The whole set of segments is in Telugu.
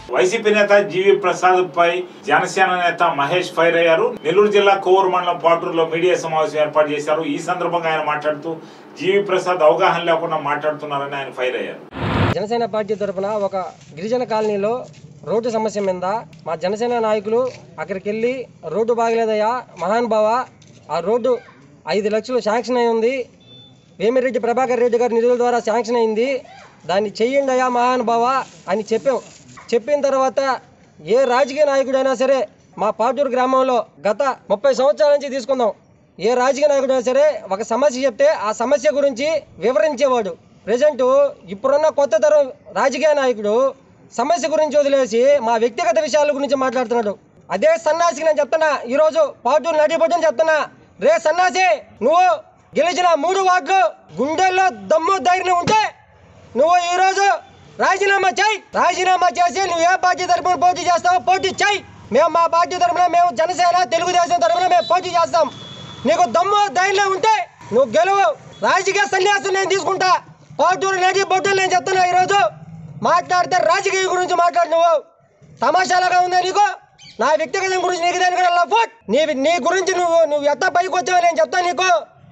వైసీపీ నేత జీవి ప్రసాద్ పై జనసేన నేత మహేష్ ఫైర్ అయ్యారు నెల్లూరు జిల్లా కోవూరు మండలం పాటూరులో మీడియా సమావేశం ఏర్పాటు చేశారు ఈ సందర్భంగా ఆయన మాట్లాడుతూ జీవి ప్రసాద్ అవగాహన లేకుండా మాట్లాడుతున్నారని ఆయన ఫైర్ అయ్యారు జనసేన పార్టీ తరఫున ఒక గిరిజన కాలనీలో రోడ్డు సమస్య మీద మా జనసేన నాయకులు అక్కడికి వెళ్ళి రోడ్డు బాగలేదయ్యా మహానుభావ ఆ రోడ్డు ఐదు లక్షలు శాంక్షన్ అయి ఉంది వేమిరెడ్డి ప్రభాకర్ రెడ్డి గారి నిధుల ద్వారా శాంక్షన్ అయింది దాన్ని చెయ్యండి అయ్యా మహానుభావ అని చెప్పాం చెప్పిన తర్వాత ఏ రాజకీయ నాయకుడైనా సరే మా పాటూరు గ్రామంలో గత ముప్పై సంవత్సరాల నుంచి తీసుకుందాం ఏ రాజకీయ నాయకుడైనా సరే ఒక సమస్య చెప్తే ఆ సమస్య గురించి వివరించేవాడు ప్రజెంట్ ఇప్పుడున్న కొత్త తరం రాజకీయ నాయకుడు సమస్య గురించి వదిలేసి మా వ్యక్తిగత విషయాల గురించి మాట్లాడుతున్నాడు అదే సన్నాసికి నేను చెప్తున్నా ఈరోజు పాటూరు నడిపోతని చెప్తున్నా రే సన్నాసి నువ్వు గెలిచిన మూడు వార్డులు గుండెల్లో దమ్ము ధైర్యం ఉంటే నువ్వు ఈరోజు రాజీనామా చేయి రాజీనామా చేసి నువ్వు ఏ పార్టీ తరఫున పోటీ చేస్తావో పోటీ చేయి మేము మా పార్టీ తరఫున మేము జనసేన తెలుగుదేశం తరఫున మేము పోటీ చేస్తాం నీకు దమ్ము ధైర్యం ఉంటే నువ్వు గెలువు రాజకీయ సన్యాసం నేను తీసుకుంటా పాటూరు నడి బొడ్డులు నేను చెప్తున్నా ఈరోజు మాట్లాడితే రాజకీయ గురించి మాట్లాడు నువ్వు తమాషాలుగా ఉందా నీకు నా వ్యక్తిగతం గురించి నీకు దాని కూడా ఫోట్ నీ నీ గురించి నువ్వు నువ్వు ఎంత పైకి వచ్చావో నేను చెప్తాను నీకు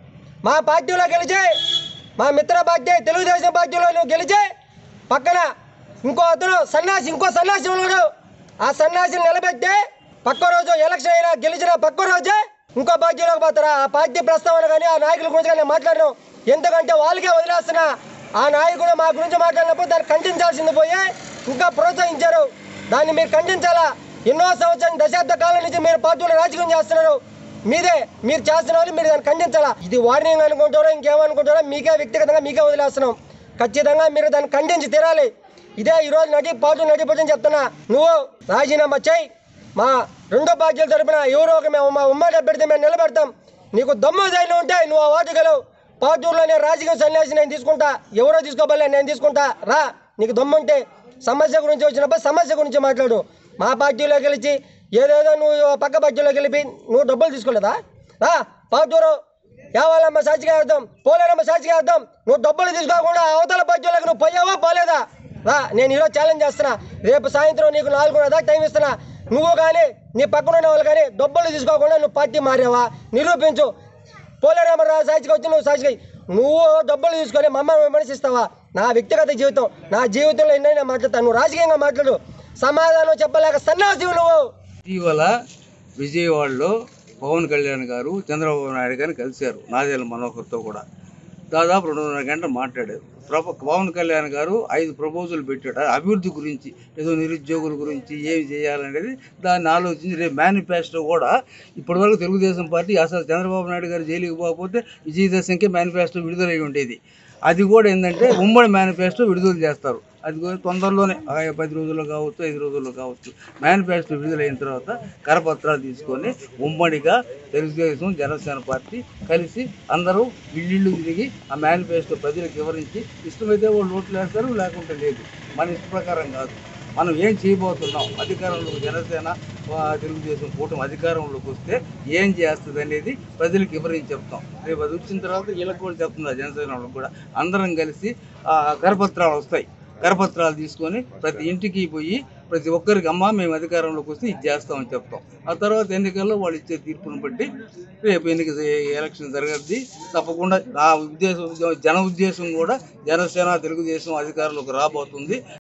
మా పార్టీలో గెలిచి మా మిత్ర పార్టీ తెలుగుదేశం పార్టీలో నువ్వు గెలిచి పక్కన ఇంకో అతను సన్యాసి ఇంకో సన్యాసి ఉన్నాడు ఆ సన్యాసిని నిలబెట్టి పక్క రోజు ఎలక్షన్ అయినా గెలిచిన పక్క రోజే ఇంకో పార్టీలోకి పోతారా ఆ పార్టీ ప్రస్తావన కానీ ఆ నాయకుల గురించి కానీ నేను మాట్లాడను ఎందుకంటే వాళ్ళకే వదిలేస్తున్నా ఆ నాయకుడు మా గురించి మాట్లాడినప్పుడు దాన్ని ఖండించాల్సింది పోయి ఇంకా ప్రోత్సహించారు దాన్ని మీరు ఖండించాలా ఎన్నో సంవత్సరం దశాబ్ద కాలం నుంచి మీరు పార్టీలో రాజకీయం చేస్తున్నారు మీదే మీరు చేస్తున్న వాళ్ళు మీరు దాన్ని ఖండించాలా ఇది వార్నింగ్ అనుకుంటారో ఇంకేమనుకుంటారో మీకే వ్యక్తిగతంగా మీకే వదిలేస్తున్నాం ఖచ్చితంగా మీరు దాన్ని ఖండించి తీరాలి ఇదే ఈరోజు నటి పాటు నడిపోతుందని చెప్తున్నా నువ్వు రాజీనామా చేయి మా రెండో పార్టీల తరపున ఎవరో ఒక మేము మా ఉమ్మడి అభ్యర్థి మేము నిలబెడతాం నీకు దమ్ము ధైర్యం ఉంటే నువ్వు ఆ వాటి గెలవు పాటూరులో నేను రాజకీయ సన్యాసి నేను తీసుకుంటా ఎవరో తీసుకోబోలే నేను తీసుకుంటా రా నీకు దమ్ము ఉంటే సమస్య గురించి వచ్చినప్పుడు సమస్య గురించి మాట్లాడు మా పార్టీలో గెలిచి ఏదేదో నువ్వు పక్క పార్టీలో గెలిపి నువ్వు డబ్బులు తీసుకోలేదా రా పాటూరు కేవలమ్మ సాక్షిగా అర్థం పోలేరమ్మ సాక్షిగా అర్థం నువ్వు డబ్బులు తీసుకోకుండా అవతల పార్టీలకు నువ్వు పోయావా పోలేదా రా నేను ఈరోజు ఛాలెంజ్ చేస్తున్నా రేపు సాయంత్రం నీకు నాలుగున్నర దాకా టైం ఇస్తున్నా నువ్వు కానీ నీ పక్కన ఉన్న వాళ్ళు కానీ డబ్బులు తీసుకోకుండా నువ్వు పార్టీ మారావా నిరూపించు పోలేరామరావు సాక్షిగా వచ్చి నువ్వు సాక్షిగా నువ్వు డబ్బులు తీసుకొని మమ్మల్ని విమర్శిస్తావా నా వ్యక్తిగత జీవితం నా జీవితంలో ఎన్నైనా మాట్లాడతాను నువ్వు రాజకీయంగా మాట్లాడు సమాధానం చెప్పలేక సన్నాసి నువ్వు ఇటీవల విజయవాడలో పవన్ కళ్యాణ్ గారు చంద్రబాబు నాయుడు గారిని కలిశారు నాదేళ్ళ మనోహర్తో కూడా దాదాపు రెండున్నర గంటలు మాట్లాడారు ప్రభ పవన్ కళ్యాణ్ గారు ఐదు ప్రపోజల్ పెట్టాడు ఆ అభివృద్ధి గురించి ఏదో నిరుద్యోగుల గురించి ఏమి చేయాలనేది దాన్ని ఆలోచించి రేపు మేనిఫెస్టో కూడా ఇప్పటివరకు తెలుగుదేశం పార్టీ అసలు చంద్రబాబు నాయుడు గారు జైలుకి పోకపోతే విజయదశమికి మేనిఫెస్టో విడుదలై ఉండేది అది కూడా ఏంటంటే ఉమ్మడి మేనిఫెస్టో విడుదల చేస్తారు అది కూడా తొందరలోనే ఆ పది రోజుల్లో కావచ్చు ఐదు రోజుల్లో కావచ్చు మేనిఫెస్టో విడుదలైన తర్వాత కరపత్రాలు తీసుకొని ఉమ్మడిగా తెలుగుదేశం జనసేన పార్టీ కలిసి అందరూ ఇల్లు తిరిగి ఆ మేనిఫెస్టో ప్రజలకు వివరించి ఇష్టమైతే వాళ్ళు ఓట్లు వేస్తారు లేకుంటే లేదు మన ఇష్ట ప్రకారం కాదు మనం ఏం చేయబోతున్నాం అధికారంలోకి జనసేన ఆ, తెలుగుదేశం కూటమి అధికారంలోకి వస్తే ఏం చేస్తుంది అనేది ప్రజలకు వివరించి చెప్తాం రేపు అది వచ్చిన తర్వాత వీళ్ళకి కూడా చెప్తున్నారు జనసేన వాళ్ళకి కూడా అందరం కలిసి ఆ, కరపత్రాలు వస్తాయి కరపత్రాలు తీసుకొని ప్రతి ఇంటికి పోయి ప్రతి ఒక్కరికి అమ్మ మేము అధికారంలోకి వస్తే ఇది చేస్తామని చెప్తాం ఆ తర్వాత ఎన్నికల్లో వాళ్ళు ఇచ్చే తీర్పును బట్టి రేపు ఎన్నిక ఎలక్షన్ జరగద్ది తప్పకుండా నా ఉద్దేశం జన ఉద్దేశం కూడా జనసేన తెలుగుదేశం అధికారంలోకి రాబోతుంది